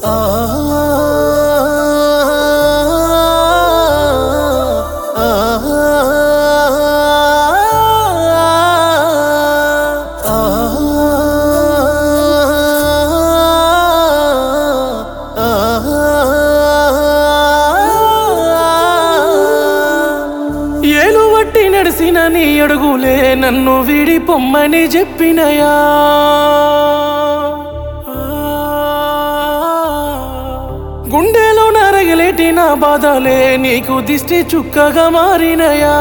ఏలు వట్టి నడిసిన నీ అడుగులే నన్ను వీడి పొమ్మని చెప్పినయా గుండెలో నరగలేటి నా బాధలే నీకు దిష్టి చుక్కగా మారినయా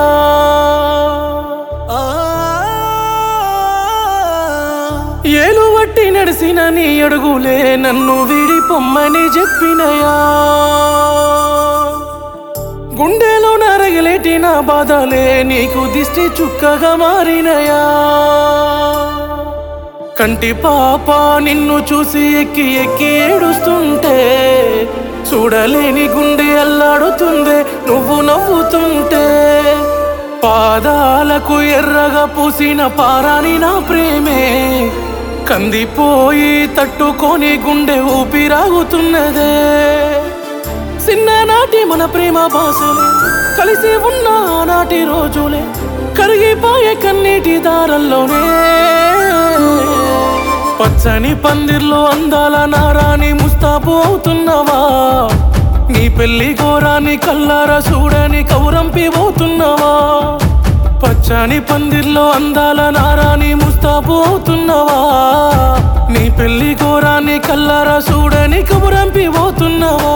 ఏలు వట్టి నడిసిన నీ అడుగులే నన్ను వీడి పొమ్మని చెప్పినయా గుండెలో నరగలేటి నా బాధలే నీకు దిష్టి చుక్కగా మారినయా కంటి పాప నిన్ను చూసి ఎక్కి ఎక్కి ఏడుస్తుంటే చూడలేని గుండె అల్లాడుతుందే నువ్వు నవ్వుతుంటే పాదాలకు ఎర్రగా పూసిన పారాని నా ప్రేమే కందిపోయి తట్టుకొని గుండె ఊపిరాగుతున్నదే చిన్ననాటి మన ప్రేమ భాషలే కలిసి ఉన్న ఆనాటి రోజులే కరిగిపోయే కన్నీటి దారల్లోనే పచ్చని పందిర్లో అందాల నారాని ముస్తాబు అవుతున్నావా నీ పెళ్లి ఘోరాన్ని కల్లారా చూడని కౌరంపి పోతున్నావా పచ్చని పందిర్లో అందాల నారాని ముస్తాబు అవుతున్నావా నీ పెళ్లి ఘోరాన్ని కల్లారా చూడని కబురంపి పోతున్నావా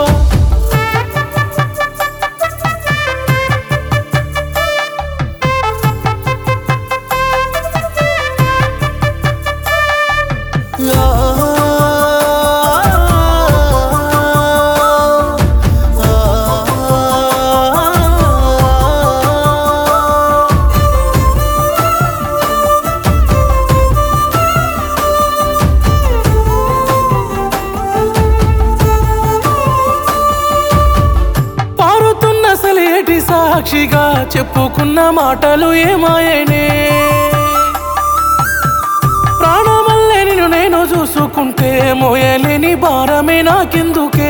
పారుతున్న సలేటి సాక్షిగా చెప్పుకున్న మాటలు ఏమాయనే ప్రాణమల్లే నిన్ను నేను చూసుకుంటే మోయలేని భారమే నాకెందుకే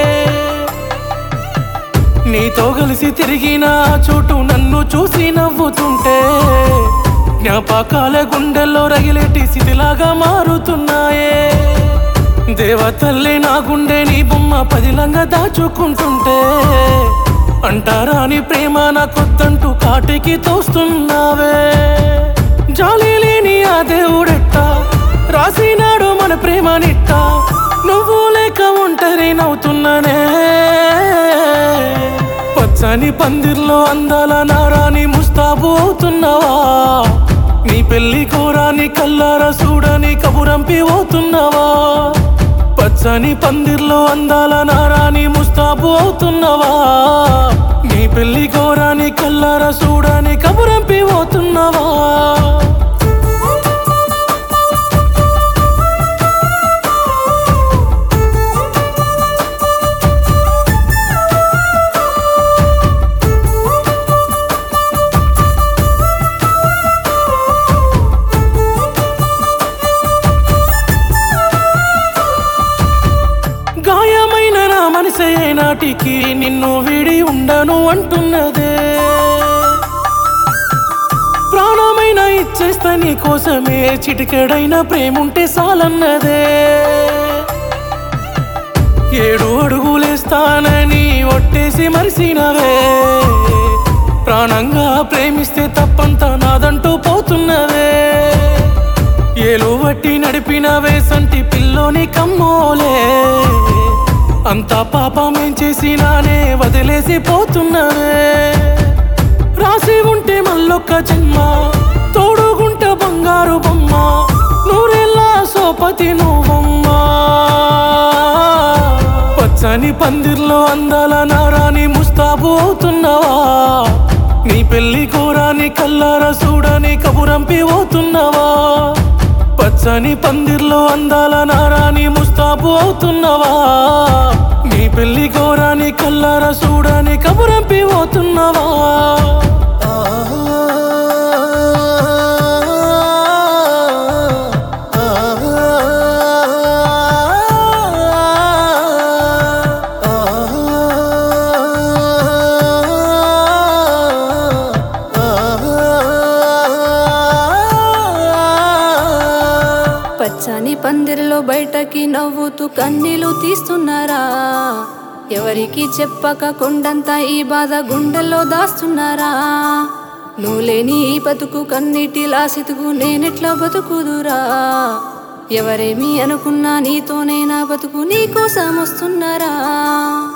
నీతో కలిసి తిరిగిన ఆ చోటు నన్ను చూసి నవ్వుతుంటే జ్ఞాపకాల గుండెల్లో రగిలేటి స్థితిలాగా మారుతున్నాయే దేవతల్లి నా గుండె నీ బొమ్మ పదిలంగా దాచుకుంటుంటే అంటారాని ప్రేమ నా కొద్దంటూ కాటికి తోస్తున్నావే జాలి లేని ఆ దేవుడెట్ట రాసినాడు మన ప్రేమ నిట్ట నువ్వు లేక ఒంటరి నవ్వుతున్నానే పచ్చని పందిర్లో అందాల నారాని ముస్తాబు అవుతున్నావా నీ పెళ్లి కోరాని కల్లారా చూడని కబురంపి పోతున్నావా పచ్చని పందిర్లో అందాల నారాని ముస్తాబు అవుతున్నావా నీ పెళ్లి కోరాని కల్లారా చూడని కబురంపి పోతున్నావా గాయమైన నా మనసే నాటికి నిన్ను విడి ఉండను అంటున్నదే ప్రాణమైన ఇచ్చేస్తా నీ కోసమే చిటికెడైన ప్రేముంటే సాలన్నదే ఏడు అడుగులేస్తానని ఒట్టేసి మరిసినవే ప్రాణంగా ప్రేమిస్తే తప్పంతా నాదంటూ పోతున్నవే ఏలు వట్టి నడిపినవే సంటి పిల్లోని కమ్మోలే అంతా పాపమేం చేసినానే వదిలేసి పోతున్నవే రాసి ఉంటే మళ్ళొక్క జన్మ తోడుగుంట బంగారు బొమ్మ నూరెల్లా సోపతి నువ్వమ్మా పచ్చని పందిర్లో అందాల నారాని ముస్తాబు అవుతున్నావా నీ పెళ్లి కోరాని కల్లారా చూడని కబురంపి పోతున్నావా పచ్చని పందిర్లో అందాల నారాని ముస్తాబు అవుతున్నావా నీ పెళ్లి ఘోరాని కల్లారా చూడని కబురంపి పోతున్నావా పచ్చని పందిరిలో బయటకి నవ్వుతూ కన్నీలు తీస్తున్నారా ఎవరికి చెప్పక కొండంతా ఈ బాధ గుండెల్లో దాస్తున్నారా నువ్వు లేని ఈ బతుకు కన్నీటిలా సితుకు నేనెట్లా బతుకుదురా ఎవరేమి అనుకున్నా నీతోనే నా బతుకు నీ కోసం వస్తున్నారా